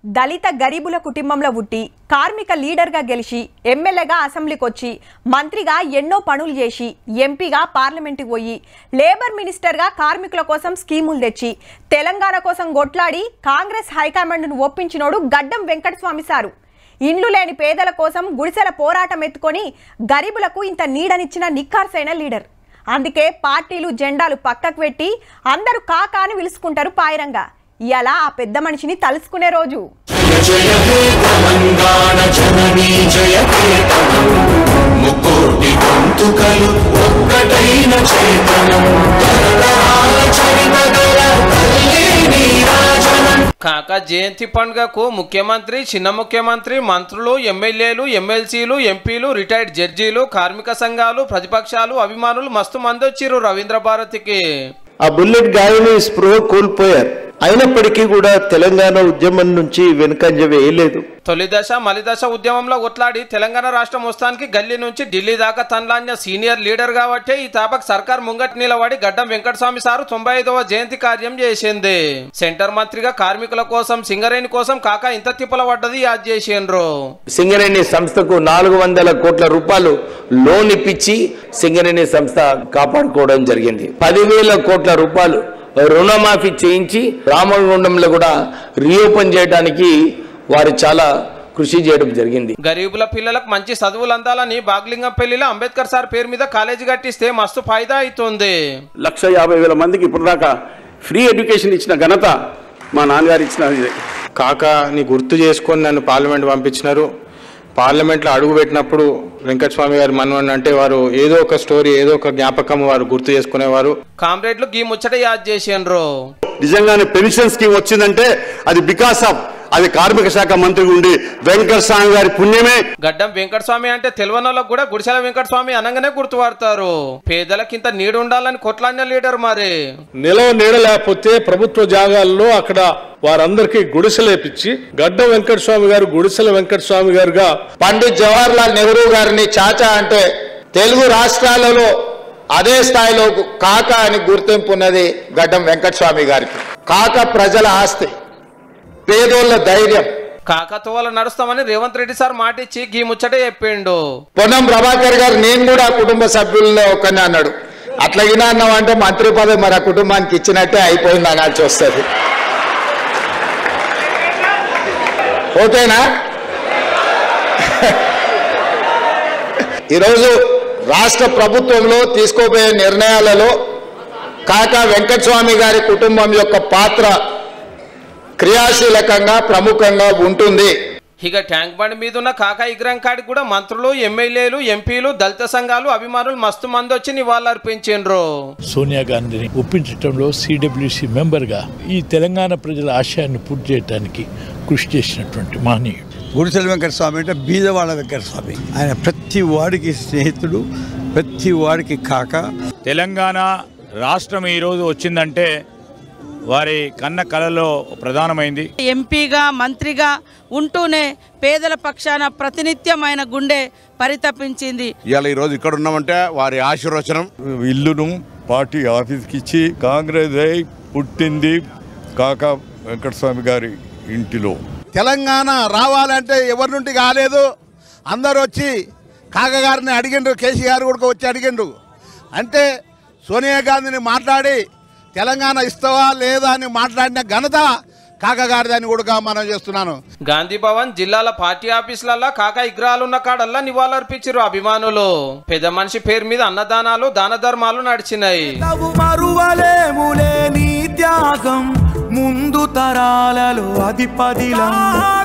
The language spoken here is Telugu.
దళిత గరీబుల కుటుంబంలో పుట్టి కార్మిక లీడర్గా గెలిచి ఎమ్మెల్యేగా అసెంబ్లీకి వచ్చి మంత్రిగా ఎన్నో పనులు చేసి ఎంపీగా పార్లమెంటుకు పోయి లేబర్ మినిస్టర్గా కార్మికుల కోసం స్కీములు తెచ్చి తెలంగాణ కోసం కొట్లాడి కాంగ్రెస్ హైకమాండ్ను ఒప్పించినోడు గడ్డం వెంకటస్వామి సారు ఇండ్లు లేని పేదల కోసం గుడిసెల పోరాటం ఎత్తుకొని గరీబులకు ఇంత నీడనిచ్చిన నిక్కార్సైన లీడర్ అందుకే పార్టీలు జెండాలు పక్కకు పెట్టి అందరూ కాకా అని పిలుచుకుంటారు పాయిరంగా ఇలా ఆ పెద్ద మనిషిని తలుసుకునే రోజు జయ హే తెలంగాణ జననీ జయ కేతనం ముకోటి గొంతుకలు ఒక్కటైన చేతనం తరతరాల చరిత గల తల్లి నీరాజనం కాక జయంతి పండుగకు ముఖ్యమంత్రి చిన్న ముఖ్యమంత్రి మంత్రులు ఎమ్మెల్యేలు ఎమ్మెల్సీలు ఎంపీలు రిటైర్డ్ జడ్జీలు కార్మిక సంఘాలు ప్రతిపక్షాలు అభిమానులు మస్తు మంది వచ్చిర్రు రవీంద్ర భారతికి ఆ బుల్లెట్ గాయని స్పృహ కోల్పోయారు అయినప్పటికీ కూడా తెలంగాణ ఉద్యమం నుంచి వెనుకంజ వేయలేదు తొలి దశ మలి దశ ఉద్యమంలో కొట్లాడి తెలంగాణ రాష్ట్రం వస్తానికి గల్లీ నుంచి ఢిల్లీ దాకా తనలాంటి సీనియర్ లీడర్ కాబట్టి ఈ తాపక్ సర్కార్ ముంగట్ నిలబడి గడ్డం వెంకటస్వామి సారు తొంభై ఐదవ జయంతి కార్యం చేసింది సెంటర్ మంత్రిగా కార్మికుల కోసం సింగరేణి కోసం కాక ఇంత తిప్పల పడ్డది యాద్ చేసిండ్రు సింగరేణి సంస్థకు నాలుగు వందల కోట్ల రూపాయలు లోన్ ఇప్పించి సింగరేణి సంస్థ కాపాడుకోవడం జరిగింది పదివేల కోట్ల రూపాయలు రుణమాఫీ చేయించి రామగుండంలో కూడా రీఓపెన్ చేయడానికి వారు చాలా కృషి చేయడం జరిగింది గరీబుల పిల్లలకు మంచి చదువులు అందాలని బాగ్లింగం పెళ్లిలో అంబేద్కర్ సార్ పేరు మీద కాలేజీ కట్టిస్తే మస్తు ఫాయిదా అవుతుంది లక్ష యాభై వేల మందికి ఇప్పుడు దాకా ఫ్రీ ఎడ్యుకేషన్ ఇచ్చిన ఘనత మా నాన్నగారు ఇచ్చిన ఇదే. కాకాని గుర్తు చేసుకొని నన్ను పార్లమెంట్ పంపించినారు పార్లమెంట్లో అడుగు పెట్టినప్పుడు వెంకటస్వామి గారి మనవన్ అంటే వారు ఏదో ఒక స్టోరీ ఏదో ఒక జ్ఞాపకం వారు గుర్తు చేసుకునేవారు కామ్రేడ్లు గీ ముచ్చట యాద్ చేసిండ్రు నిజంగానే పెన్షన్ స్కీమ్ వచ్చిందంటే అది బికాస్ ఆఫ్ అది కార్మిక శాఖ మంత్రి ఉండి వెంకట స్వామి గారి పుణ్యమే గడ్డం వెంకటస్వామి అంటే తెలివనోళ్ళకు కూడా గుడిసెల వెంకటస్వామి అనగానే గుర్తుపడతారు పేదలకు ఇంత నీడు ఉండాలని కొట్లాడిన లీడర్ మరి నిలవ నీడ లేకపోతే ప్రభుత్వ జాగాల్లో అక్కడ వారందరికీ గుడిసెలేపించి గడ్డ వెంకటస్వామి గారు గుడిసెల వెంకటస్వామి గారుగా పండిత్ జవహర్ లాల్ నెహ్రూ గారిని చాచా అంటే తెలుగు రాష్ట్రాలలో అదే స్థాయిలో కాక అని గుర్తింపు ఉన్నది గడ్డం వెంకటస్వామి గారికి కాక ప్రజల ఆస్తి పేదోళ్ళ ధైర్యం కాకతోవల నడుస్తామని రేవంత్ రెడ్డి సార్ మాటిచ్చి గీ ముచ్చట చెప్పిండు పొన్నం ప్రభాకర్ గారు నేను కూడా ఆ కుటుంబ సభ్యుల్లో ఒకరిని అన్నాడు అట్లాగినా అన్నామంటే మంత్రి పదవి మరి ఆ కుటుంబానికి ఇచ్చినట్టే అయిపోయింది అనాల్సి వస్తుంది ఓకేనా ఈరోజు రాష్ట్ర ప్రభుత్వంలో తీసుకోబోయే నిర్ణయాలలో కాకా వెంకటస్వామి గారి కుటుంబం యొక్క పాత్ర క్రియాశీలకంగా ప్రముఖంగా ఉంటుంది ఇక ట్యాంక్ బండ్ మీద ఉన్న కాకా విగ్రహం కాడికి కూడా మంత్రులు ఎమ్మెల్యేలు ఎంపీలు దళిత సంఘాలు అభిమానులు మస్తు మంది వచ్చి నివాళులర్పించిండ్రు సోనియా గాంధీని ఒప్పించడంలో సిడబ్ల్యూసి మెంబర్గా ఈ తెలంగాణ ప్రజల ఆశయాన్ని పూర్తి చేయడానికి కృషి చేసినటువంటి మహనీయుడు గుడిసెల వెంకట స్వామి అంటే బీదవాడ వెంకట స్వామి ఆయన ప్రతి వాడికి స్నేహితుడు ప్రతి వాడికి కాక తెలంగాణ రాష్ట్రం ఈరోజు వచ్చిందంటే వారి కన్న కళలో ప్రధానమైంది ఎంపీగా మంత్రిగా ఉంటూనే పేదల పక్షాన ప్రతినిత్యమైన గుండె పరితపించింది ఇవాళ ఈరోజు ఇక్కడ ఉన్నామంటే వారి ఆశీర్వచనం ఇల్లును పార్టీ ఆఫీస్కి ఇచ్చి కాంగ్రెస్ అయి పుట్టింది కాకా వెంకటస్వామి గారి ఇంటిలో తెలంగాణ రావాలంటే ఎవరి నుండి కాలేదు అందరు వచ్చి కాకగారిని అడిగిండ్రు కేసీఆర్ కూడా వచ్చి అడిగిండ్రు అంటే సోనియా గాంధీని మాట్లాడి తెలంగాణ ఇస్తావా లేదా అని మాట్లాడిన ఘనత కాకగారిదని కూడా మనం చేస్తున్నాను గాంధీ భవన్ జిల్లాల పార్టీ ఆఫీసులలో కాకా విగ్రహాలు ఉన్న కాడల్లా నివాళులర్పించారు అభిమానులు పెద్ద మనిషి పేరు మీద అన్నదానాలు దాన ధర్మాలు నడిచినాయి మరువలేములే నీ త్యాగం ముందు తరాలలో అది పదిలం